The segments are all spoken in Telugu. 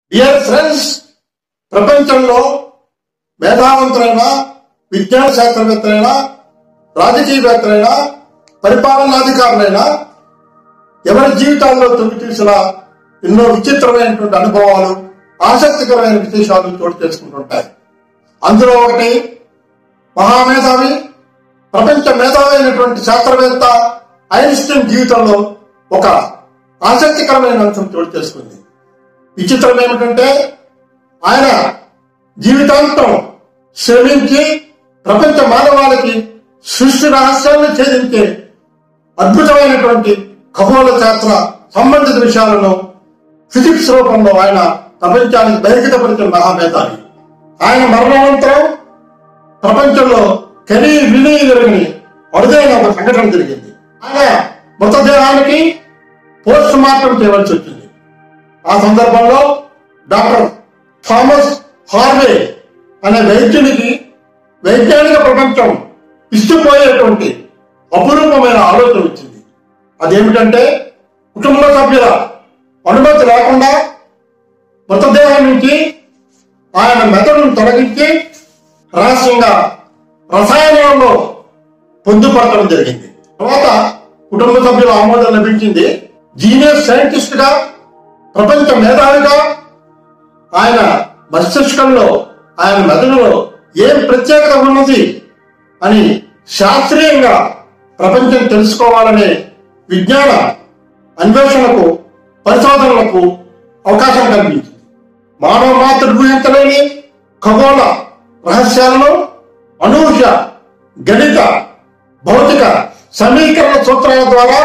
డియర్ ఫ్రెండ్స్ ప్రపంచంలో మేధావంతులైన విజ్ఞాన శాస్త్రవేత్తలైనా రాజకీయవేత్తలైనా పరిపాలనాధికారులైనా ఎవరి జీవితాల్లో తొంగి చూసినా ఎన్నో విచిత్రమైనటువంటి అనుభవాలు ఆసక్తికరమైన విశేషాలు చోటు చేసుకుంటుంటాయి అందులో ఒకటి మహామేధావి ప్రపంచ మేధావి అయినటువంటి శాస్త్రవేత్త ఐన్స్టీన్ జీవితంలో ఒక ఆసక్తికరమైన అంశం చోటు చేసుకుంది విచిత్రం ఏమిటంటే ఆయన జీవితాంతం శ్రమించి ప్రపంచ మానవాళికి సృష్టి రహస్యాలను ఛేదించే అద్భుతమైనటువంటి ఖగోళ శాస్త్ర సంబంధిత విషయాలను ఫిజిక్స్ రూపంలో ఆయన ప్రపంచానికి బహిర్గతపరిచిన మహామేధావి ఆయన మరణానంతరం ప్రపంచంలో కని విని ఎరుగని అరుదైన ఒక సంఘటన జరిగింది ఆయన మృతదేహానికి పోస్ట్ మార్టం చేయవలసి వచ్చింది ఆ సందర్భంలో డాక్టర్ థామస్ హార్వే అనే వైద్యునికి వైజ్ఞానిక ప్రపంచం ఇష్టపోయేటువంటి అపురూపమైన ఆలోచన వచ్చింది అదేమిటంటే కుటుంబ సభ్యుల అనుమతి లేకుండా మృతదేహం నుంచి ఆయన మెదడును తొలగించి రహస్యంగా రసాయనాలలో పొందుపరచడం జరిగింది తర్వాత కుటుంబ సభ్యుల ఆమోదం లభించింది జీనియస్ సైంటిస్ట్ గా ప్రపంచ మేధావిగా ఆయన మస్తిష్కంలో ఆయన మెదడులో ఏం ప్రత్యేకత ఉన్నది అని శాస్త్రీయంగా ప్రపంచం తెలుసుకోవాలనే విజ్ఞాన అన్వేషణకు పరిశోధనలకు అవకాశం కల్పించింది మానవ మాత్రుడు ఊహించలేని ఖగోళ రహస్యాలను అనూహ్య గణిత భౌతిక సమీకరణ సూత్రాల ద్వారా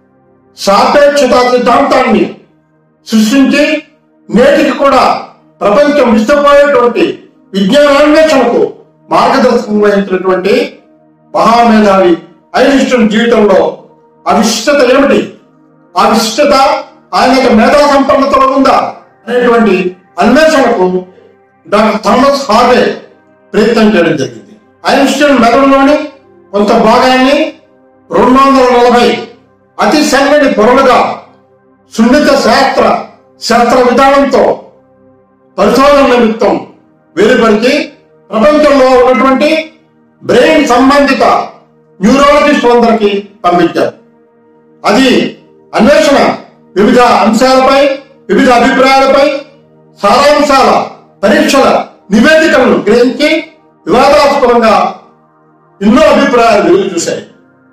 సాపేక్షత సిద్ధాంతాన్ని సృష్టించి నేటికి కూడా ప్రపంచం ఇష్టపోయేటువంటి విజ్ఞానాన్వేషణకు మార్గదర్శకం వహించినటువంటి మహామేధావి ఐన్స్టీన్ జీవితంలో ఆ విశిష్టత ఏమిటి ఆ విశిష్టత ఆయన యొక్క మేధా సంపన్నతలో ఉందా అనేటువంటి అన్వేషణకు డాక్టర్ థామస్ హార్వే ప్రయత్నం చేయడం జరిగింది ఐన్స్టీన్ మెదడులోని కొంత భాగాన్ని రెండు వందల నలభై అతి సన్నని పొరలుగా సున్నిత శాస్త్ర శాస్త్ర విధానంతో పరిశోధన నిమిత్తం వేరుపరిచి ప్రపంచంలో ఉన్నటువంటి బ్రెయిన్ సంబంధిత న్యూరాలజిస్టులందరికీ పంపించారు అది అన్వేషణ వివిధ అంశాలపై వివిధ అభిప్రాయాలపై సారాంశాల పరీక్షల నివేదికలను గ్రహించి వివాదాస్పదంగా ఎన్నో అభిప్రాయాలు వెలుగు చూశాయి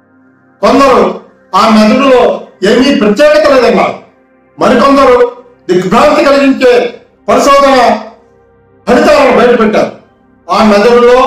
కొందరు ఆ మెదడులో ఏమీ ప్రత్యేకత లేదన్నారు మరికొందరు దిగ్భ్రాంతి కలిగించే పరిశోధన ఫలితాలను బయటపెట్టారు ఆ మెదడులో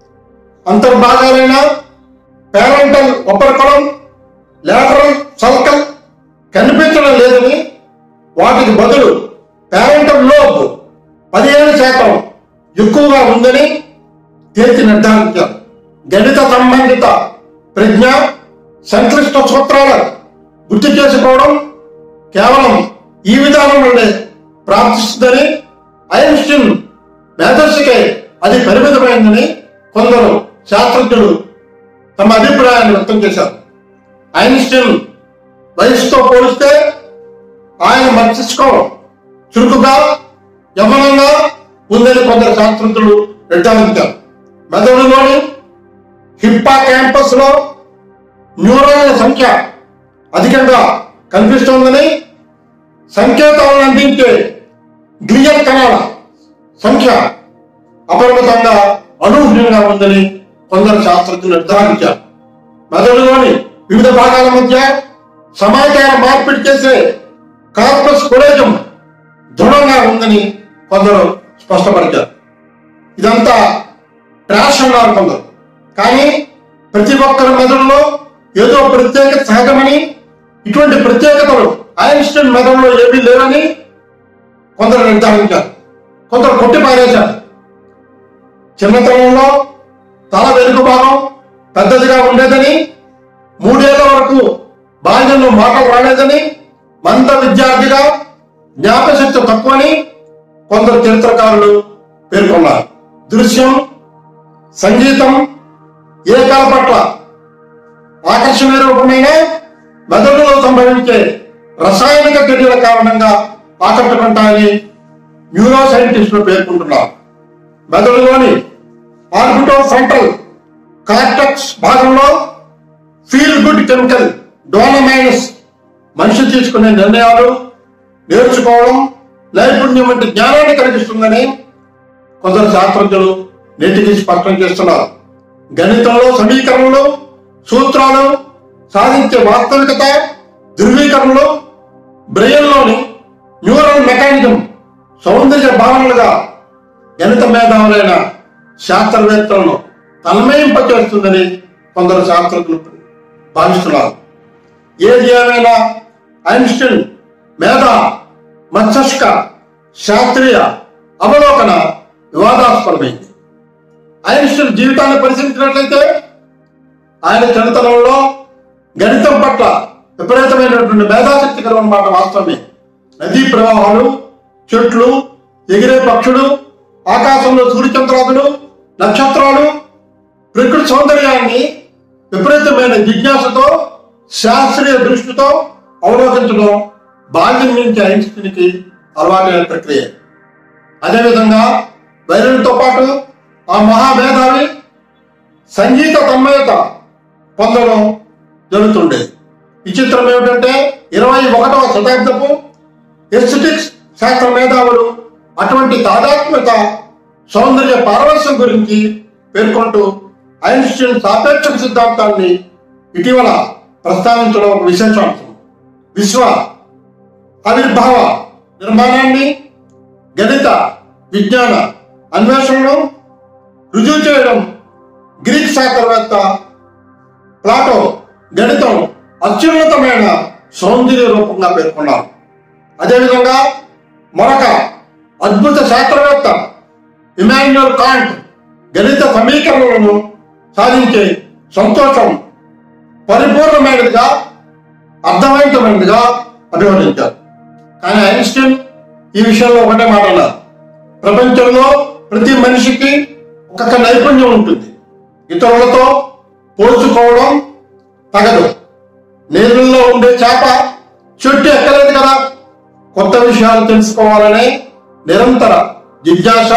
అంతర్భాగాలైన పేరెంటల్ ఉపరికలం లేటరల్ సల్కల్ కనిపించడం లేదని వాటికి బదులు పేరెంటల్ లోబ్ పదిహేను శాతం ఎక్కువగా ఉందని తేల్చి నిర్ధారించారు గణిత సంబంధిత ప్రజ్ఞ సంక్లిష్ట సూత్రాల గుర్తు చేసుకోవడం కేవలం ఈ విధానం వల్లే ప్రాప్తిస్తుందని ఐన్స్టీన్ మేధస్సుకై అది పరిమితమైందని కొందరు శాస్త్రజ్ఞులు తమ అభిప్రాయాన్ని వ్యక్తం చేశారు ఐన్స్టీన్ వయసుతో పోలిస్తే ఆయన మస్తిష్కం చురుకుగా యమనంగా ఉందని కొందరు శాస్త్రజ్ఞులు నిర్ధారించారు మెదడులోని హిప్పా క్యాంపస్ లో న్యూరాన్ల సంఖ్య అధికంగా కనిపిస్తోందని సంకేతాలను అందించే గ్లియల్ కణాల సంఖ్య అపరిమితంగా అనూహ్యంగా ఉందని కొందరు శాస్త్రజ్ఞులు నిర్ధారించారు మెదడులోని వివిధ భాగాల మధ్య సమాచార మార్పిడి చేసే కార్పస్ కొలేజం దృఢంగా ఉందని కొందరు స్పష్టపరిచారు ఇదంతా ట్రాష్ అన్నారు కొందరు కానీ ప్రతి ఒక్కరి మెదడులో ఏదో ప్రత్యేకత సహజమని ఇటువంటి ప్రత్యేకతలు ఐన్స్టీన్ మెదడులో ఏమీ లేవని కొందరు నిర్ధారించారు కొందరు కొట్టి పారేశారు చిన్నతనంలో తల వెనుక భాగం పెద్దదిగా ఉండేదని మూడేళ్ల వరకు బాల్యంలో మాటలు రాలేదని మంద విద్యార్థిగా జ్ఞాపశక్తి తక్కువని కొందరు చరిత్రకారులు పేర్కొన్నారు దృశ్యం సంగీతం ఏ కళ పట్ల ఆకర్షణ రూపమైన మెదడులో సంభవించే రసాయనిక చర్యల కారణంగా ఆకట్టుకుంటాయని న్యూరో సైంటిస్టులు పేర్కొంటున్నారు మెదడులోని ఆర్బిటో ఫ్రంటల్ కార్టెక్స్ భాగంలో ఫీల్ గుడ్ కెమికల్ డోనమైనస్ మనిషి తీసుకునే నిర్ణయాలు నేర్చుకోవడం నైపుణ్యం వంటి జ్ఞానాన్ని కలిగిస్తుందని కొందరు శాస్త్రజ్ఞులు నేటికి స్పష్టం చేస్తున్నారు గణితంలో సమీకరణలు సూత్రాలు సాధించే వాస్తవికత ధృవీకరణలు బ్రెయిన్లోని న్యూరల్ మెకానిజం సౌందర్య భావనలుగా గణిత మేధావులైన శాస్త్రవేత్తలను తన్మయింపచేస్తుందని కొందరు శాస్త్రజ్ఞులు భావిస్తున్నారు ఏది ఏమైనా ఐన్స్టీన్ మేధ మస్తిష్క శాస్త్రీయ అవలోకన వివాదాస్పదమైంది ఐన్స్టీన్ జీవితాన్ని పరిశీలించినట్లయితే ఆయన చరిత్రలో గణితం పట్ల విపరీతమైనటువంటి మేధాశక్తి కలవన్నమాట వాస్తవమే నదీ ప్రవాహాలు చెట్లు ఎగిరే పక్షులు ఆకాశంలో సూర్యచంద్రాదులు నక్షత్రాలు ప్రకృతి సౌందర్యాన్ని విపరీతమైన జిజ్ఞాసతో శాస్త్రీయ దృష్టితో అవలోకించడం బాల్యం నుంచి ఐన్స్టీన్కి అలవాటైన ప్రక్రియ అదేవిధంగా వైరులతో పాటు ఆ మహామేధావి సంగీత తన్మయత పొందడం జరుగుతుండేది విచిత్రం ఏమిటంటే ఇరవై ఒకటవ శతాబ్దపు ఎస్థెటిక్స్ శాస్త్ర మేధావులు అటువంటి తాదాత్మ్యత సౌందర్య పారవశ్యం గురించి పేర్కొంటూ ఐన్స్టీన్ సాపేక్షక సిద్ధాంతాన్ని ఇటీవల ప్రస్తావించడం ఒక విశేషాంశం విశ్వ ఆవిర్భావ నిర్మాణాన్ని గణిత విజ్ఞాన అన్వేషణను రుజువు చేయడం గ్రీక్ శాస్త్రవేత్త ప్లాటో గణితం అత్యున్నతమైన సౌందర్య రూపంగా పేర్కొన్నారు అదేవిధంగా మరొక అద్భుత శాస్త్రవేత్త ఇమాన్యుయల్ కాంట్ గణిత సమీకరణలను సాధించే సంతోషం పరిపూర్ణమైనదిగా అర్థవంతమైనదిగా అభివర్ణించారు కానీ ఐన్స్టీన్ ఈ విషయంలో ఒకటే మాట అన్నారు ప్రపంచంలో ప్రతి మనిషికి ఒక్కొక్క నైపుణ్యం ఉంటుంది ఇతరులతో పోల్చుకోవడం తగదు నీళ్ళల్లో ఉండే చేప చెట్టు ఎక్కలేదు కదా కొత్త విషయాలు తెలుసుకోవాలనే నిరంతర జిజ్ఞాస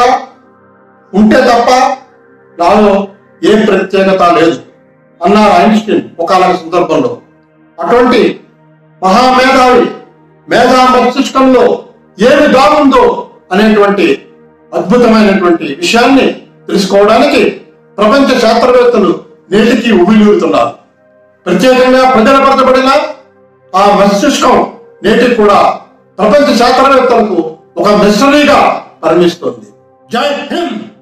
ఉంటే తప్ప నాలో ఏ ప్రత్యేకత లేదు అన్నారు ఐన్స్టీన్ ఒకనొక సందర్భంలో అటువంటి మహామేధావి మేధా మస్తిష్కంలో ఏమి దాగుందో అనేటువంటి అద్భుతమైనటువంటి విషయాన్ని తెలుసుకోవడానికి ప్రపంచ శాస్త్రవేత్తలు నేటికి ఉమిలిస్తున్నారు ప్రత్యేకంగా ప్రజలపరచబడిన ఆ మస్తిష్కం నేటికి కూడా ప్రపంచ శాస్త్రవేత్తలకు ఒక మిషనరీగా పరిమిస్తుంది జై హింద్